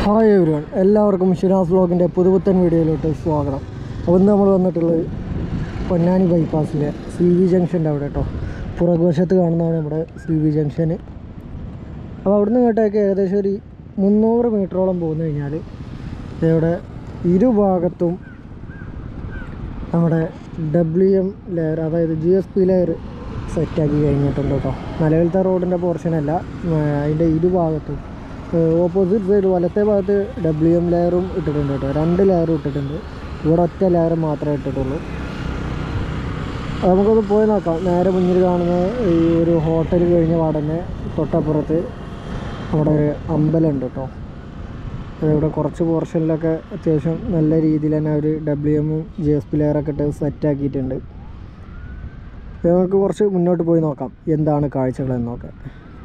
hi everyone എല്ലാവർക്കും ഷിനാസ് വ്ലോഗിൻ്റെ പുതുപുത്തൻ വീഡിയോയിലോട്ട് സ്വാഗതം അപ്പോൾ ഇന്ന് നമ്മൾ വന്നിട്ടുള്ളത് പൊന്നാനി ബൈപ്പാസിലെ സി വി ജംഗ്ഷൻ്റെ അവിടെ കേട്ടോ പുറകുവശത്ത് കാണുന്നതാണ് നമ്മുടെ സി വി ജംഗ്ഷന് അപ്പോൾ അവിടുന്ന് ഇങ്ങോട്ടേക്ക് ഏകദേശം ഒരു മുന്നൂറ് മീറ്ററോളം പോന്നു കഴിഞ്ഞാൽ ഇവിടെ ഇരുഭാഗത്തും നമ്മുടെ ഡബ്ല്യു എം ലെയർ അതായത് ജി എസ് പി ലെയർ സെറ്റാക്കി കഴിഞ്ഞിട്ടുണ്ട് കേട്ടോ നിലവിലത്തെ റോഡിൻ്റെ പോർഷനല്ല അതിൻ്റെ ഇരുഭാഗത്തും ഓപ്പോസിറ്റ് സൈഡ് വലത്തെ ഭാഗത്ത് ഡബ്ല്യു എം ലെയറും ഇട്ടിട്ടുണ്ട് കേട്ടോ രണ്ട് ലെയറും ഇട്ടിട്ടുണ്ട് ഇവിടെ ഒറ്റ ലെയർ മാത്രമേ ഇട്ടിട്ടുള്ളൂ അത് നമുക്കൊന്ന് പോയി നോക്കാം നേരെ മുന്നിൽ കാണുന്ന ഈ ഒരു ഹോട്ടൽ കഴിഞ്ഞ പാടന്നെ തൊട്ടപ്പുറത്ത് അവിടെ ഒരു അമ്പലമുണ്ട് കേട്ടോ ഇവിടെ കുറച്ച് പോർഷനിലൊക്കെ അത്യാവശ്യം നല്ല രീതിയിൽ തന്നെ അവർ ഡബ്ല്യു എമ്മും ജി എസ് പി ലെയറൊക്കെ ഇട്ട് സെറ്റാക്കിയിട്ടുണ്ട് അപ്പോൾ നമുക്ക് കുറച്ച് മുന്നോട്ട് പോയി നോക്കാം എന്താണ് കാഴ്ചകളെന്ന് നോക്കാം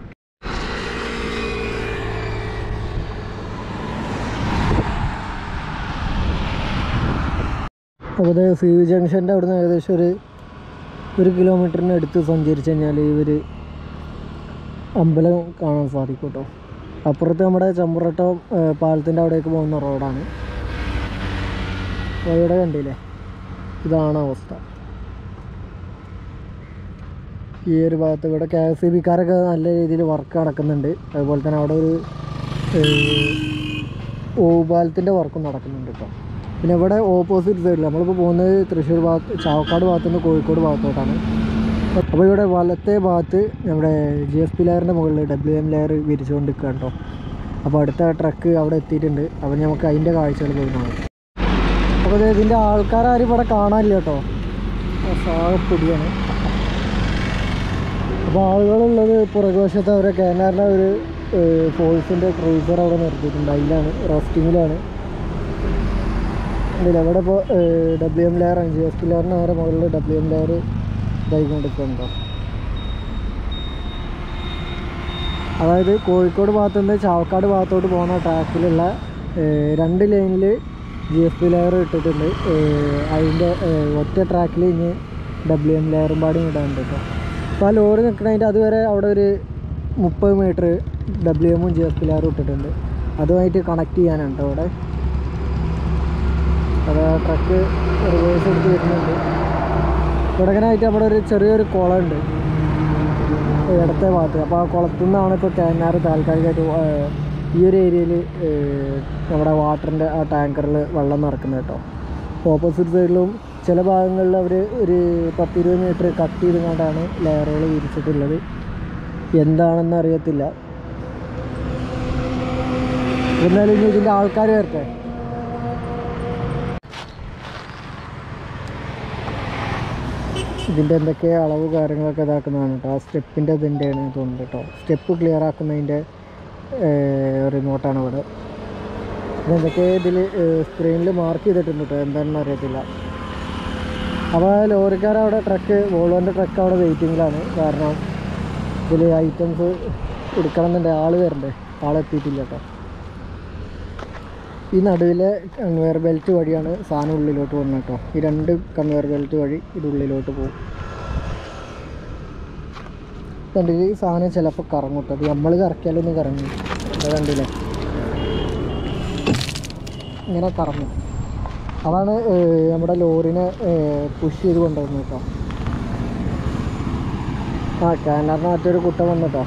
അപ്പോൾ ഇത് സി വി ജംഗ്ഷൻ്റെ അവിടുന്ന് ഏകദേശം ഒരു ഒരു കിലോമീറ്ററിന് അടുത്ത് സഞ്ചരിച്ച് കഴിഞ്ഞാൽ ഈ ഒരു അമ്പലം കാണാൻ സാധിക്കും കേട്ടോ അപ്പുറത്ത് നമ്മുടെ ചമ്പുറട്ടം പാലത്തിൻ്റെ അവിടേക്ക് പോകുന്ന റോഡാണ് അപ്പോൾ ഇവിടെ കണ്ടില്ലേ ഇതാണ് അവസ്ഥ ഈ ഒരു ഭാഗത്ത് ഇവിടെ കെ എസ് സി ബിക്കാരൊക്കെ നല്ല രീതിയിൽ വർക്ക് നടക്കുന്നുണ്ട് അതുപോലെ തന്നെ അവിടെ ഒരു ഓപാലത്തിൻ്റെ വർക്കും നടക്കുന്നുണ്ട് കേട്ടോ പിന്നെ ഇവിടെ ഓപ്പോസിറ്റ് സൈഡിൽ നമ്മളിപ്പോൾ പോകുന്നത് തൃശ്ശൂർ ഭാഗത്ത് ചാവക്കാട് ഭാഗത്തു നിന്ന് കോഴിക്കോട് ഭാഗത്തോട്ടാണ് അപ്പോൾ ഇവിടെ വലത്തെ ഭാഗത്ത് നമ്മുടെ ജി എസ് പി ലെയറിൻ്റെ മുകളിൽ ഡബ്ല്യു എം ലെയർ വിരിച്ചുകൊണ്ട് നിൽക്കുക കേട്ടോ അപ്പോൾ അടുത്ത ട്രക്ക് അവിടെ എത്തിയിട്ടുണ്ട് അപ്പോൾ നമുക്ക് അതിൻ്റെ കാഴ്ചകൾ പോയി നോക്കാം അപ്പോൾ ദേ ഇതിൻ്റെ ആൾക്കാരും ഇവിടെ കാണാനില്ല കേട്ടോ സാഗപ്പൊടിയാണ് അപ്പോൾ ആളുകളുള്ളത് പുറകുവശത്ത് അവരെ കേനാറിൻ്റെ ഒരു ഫോഴ്സിൻ്റെ ക്രൂസർ അവിടെ നിർത്തിയിട്ടുണ്ട് അതിലാണ് റോസ്റ്റിങ്ങിലാണ് ഇതിൽ അവിടെ ഇപ്പോൾ ഡബ്ല്യു എം ലെയറാണ് ജി എസ് പി ലെയറിന് നേരെ മുകളിൽ ഡബ്ല്യു എം ലെയർ ഇതായിക്കൊണ്ടിരിക്കുന്നുണ്ടോ അതായത് കോഴിക്കോട് ഭാഗത്തു നിന്ന് ചാവക്കാട് ഭാഗത്തോട്ട് പോകുന്ന ട്രാക്കിലുള്ള ഏഹ്, രണ്ട് ലൈനിൽ ജി എസ് പി ലെയർ ഇട്ടിട്ടുണ്ട് ഏഹ്, അതിൻ്റെ ഏഹ്, ഒറ്റ ട്രാക്കിൽ ഇനി ഡബ്ല്യു എം ലെയറും പാടി ഇടാനുണ്ട് കേട്ടോ അപ്പോൾ ആ ലോറി നിൽക്കണതിൻ്റെ അതുവരെ അവിടെ ഒരു മുപ്പത് മീറ്റർ ഡബ്ല്യു എമ്മും ജി എസ് പി ലെയറും ഇട്ടിട്ടുണ്ട് അതുമായിട്ട് കണക്ട് ചെയ്യാനാണ് കേട്ടോ അവിടെ അത് ആ ട്രക്ക് റിവേഴ്സ് എടുത്ത് വരുന്നുണ്ട് തുടങ്ങനായിട്ട് അവിടെ ഒരു ചെറിയൊരു കുളമുണ്ട് ഇടത്തെ ഭാഗത്ത് അപ്പോൾ ആ കുളത്തു നിന്നാണ് ഇപ്പോൾ കാനാർ താൽക്കാലികമായിട്ട് ഏഹ്, ഈ ഒരു ഏരിയയിൽ നമ്മുടെ വാട്ടറിൻ്റെ ആ ടാങ്കറിൽ വെള്ളം നിറക്കുന്നത് കേട്ടോ ഓപ്പോസിറ്റ് സൈഡിലും ചില ഭാഗങ്ങളിൽ അവർ ഒരു പത്തിരുപത് മീറ്റർ കട്ട് ചെയ്തുകൊണ്ടാണ് ലെയറുകൾ വിരിച്ചിട്ടുള്ളത് എന്താണെന്ന് അറിയത്തില്ല എന്നാലും ഇനി ഇതിൻ്റെ ആൾക്കാർ വരട്ടെ ഇതിൻ്റെ എന്തൊക്കെ അളവ് കാര്യങ്ങളൊക്കെ ഇതാക്കുന്നതാണ് കേട്ടോ ആ സ്റ്റെപ്പിൻ്റെ ഇതിൻ്റെയാണ് തോന്നുന്നത് കേട്ടോ സ്റ്റെപ്പ് ക്ലിയർ ആക്കുന്നതിൻ്റെ റിമോട്ടാണ് ഇവിടെ ഇതെന്തൊക്കെ ഇതിൽ സ്ക്രീനിൽ മാർക്ക് ചെയ്തിട്ടുണ്ട് കേട്ടോ എന്താണെന്ന് അറിയത്തില്ല അപ്പോൾ ലോറിക്കാർ അവിടെ ട്രക്ക് വോൾവോൻ്റെ ട്രക്ക് അവിടെ വെയിറ്റിങ്ങിലാണ് കാരണം ഇതിൽ ഐറ്റംസ് എടുക്കണം എന്നുണ്ടെങ്കിൽ ആൾ വരണ്ടേ ആളെത്തിയിട്ടില്ല കേട്ടോ ഈ നടുവിലെ കൺവെയർ ബെൽറ്റ് വഴിയാണ് സാധനം ഉള്ളിലോട്ട് പോകുന്നത് കേട്ടോ ഈ രണ്ട് കൺവെയർ ബെൽറ്റ് വഴി ഇത് ഉള്ളിലോട്ട് പോകും കണ്ടില്ല ഈ സാധനം ചിലപ്പോൾ കറങ്ങും കേട്ടോ അത് നമ്മൾ കറക്കിയാലൊന്നും കറങ്ങും അത് കണ്ടില്ലേ ഇങ്ങനെ കറങ്ങും അതാണ് ഏഹ്, നമ്മുടെ ലോറിനെ പുഷ് ചെയ്ത് കൊണ്ടുവരുന്നത് കേട്ടോ ആ കാനറിന് മറ്റൊരു കുട്ട വന്നിട്ടോ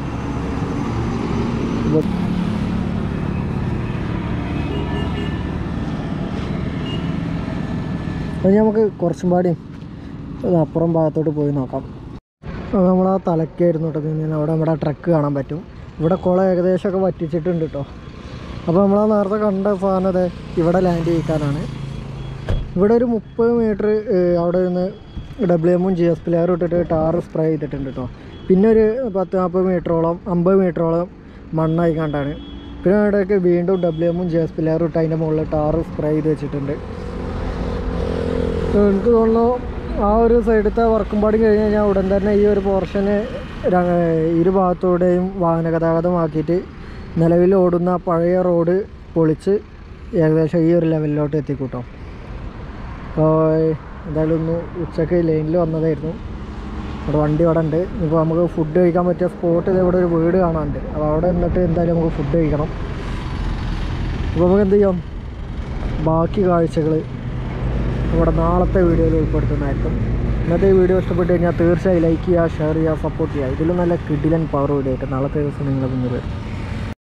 അപ്പോൾ നമുക്ക് കുറച്ചും പാടി ഇത് അപ്പുറം ഭാഗത്തോട്ട് പോയി നോക്കാം അത് നമ്മൾ ആ തലക്കായിരുന്നു കേട്ടോ നിന്ന് അവിടെ നമ്മുടെ ട്രക്ക് കാണാൻ പറ്റും ഇവിടെ കുളം ഏകദേശമൊക്കെ വറ്റിച്ചിട്ടുണ്ട് കേട്ടോ അപ്പോൾ നമ്മൾ ആ നേരത്തെ കണ്ട സാധനം അതെ ഇവിടെ ലാൻഡ് ചെയ്യിക്കാനാണ് ഇവിടെ ഒരു മുപ്പത് മീറ്റർ അവിടെ നിന്ന് ഡബ്ല്യു എമ്മും ജി എസ് പി ലെയറും ഇട്ടിട്ട് ടാർ സ്പ്രേ ചെയ്തിട്ടുണ്ട് കേട്ടോ പിന്നെ ഒരു പത്ത് നാൽപ്പത് മീറ്ററോളം അമ്പത് മീറ്ററോളം മണ്ണായി കണ്ടാണ് പിന്നെ ഇവിടെയൊക്കെ വീണ്ടും ഡബ്ല്യു എമ്മും ജി എസ് പി ലെയറും ഇട്ട് അതിൻ്റെ മുകളിൽ ടാർ സ്പ്രേ ചെയ്ത് വെച്ചിട്ടുണ്ട് എനിക്ക് തോന്നുന്നു ആ ഒരു സൈഡത്തെ വർക്കും പാടി കഴിഞ്ഞ് കഴിഞ്ഞാൽ ഉടൻ തന്നെ ഈ ഒരു പോർഷന് ഇരു ഭാഗത്തൂടെയും വാഹന ഗതാഗതമാക്കിയിട്ട് നിലവിൽ ഓടുന്ന പഴയ റോഡ് പൊളിച്ച് ഏകദേശം ഈ ഒരു ലെവലിലോട്ട് എത്തിക്കൂട്ടോ അപ്പോൾ എന്തായാലും ഒന്ന് ഉച്ചക്ക് ലൈനിൽ വന്നതായിരുന്നു അവിടെ വണ്ടി അവിടെ ഉണ്ട് ഇപ്പോൾ നമുക്ക് ഫുഡ് കഴിക്കാൻ പറ്റിയ സ്പോട്ട് ഇവിടെ ഒരു വീട് കാണാനുണ്ട് അപ്പോൾ അവിടെ നിന്നിട്ട് എന്തായാലും നമുക്ക് ഫുഡ് കഴിക്കണം അപ്പോൾ നമുക്ക് എന്ത് ചെയ്യാം ബാക്കി കാഴ്ചകൾ നമ്മുടെ നാളത്തെ വീഡിയോയിൽ ഉൾപ്പെടുത്തുന്നതായിരിക്കും ഇന്നത്തെ ഈ വീഡിയോ ഇഷ്ടപ്പെട്ട് കഴിഞ്ഞാൽ തീർച്ചയായും ലൈക്ക് ചെയ്യുക ഷെയർ ചെയ്യുക സപ്പോർട്ട് ചെയ്യുക ഇതിലും നല്ല കിഡിലൻ പവർ വീഡിയോ ആയിട്ട് നാളത്തെ ദിവസം നിങ്ങളുടെ മുന്നിൽ വരും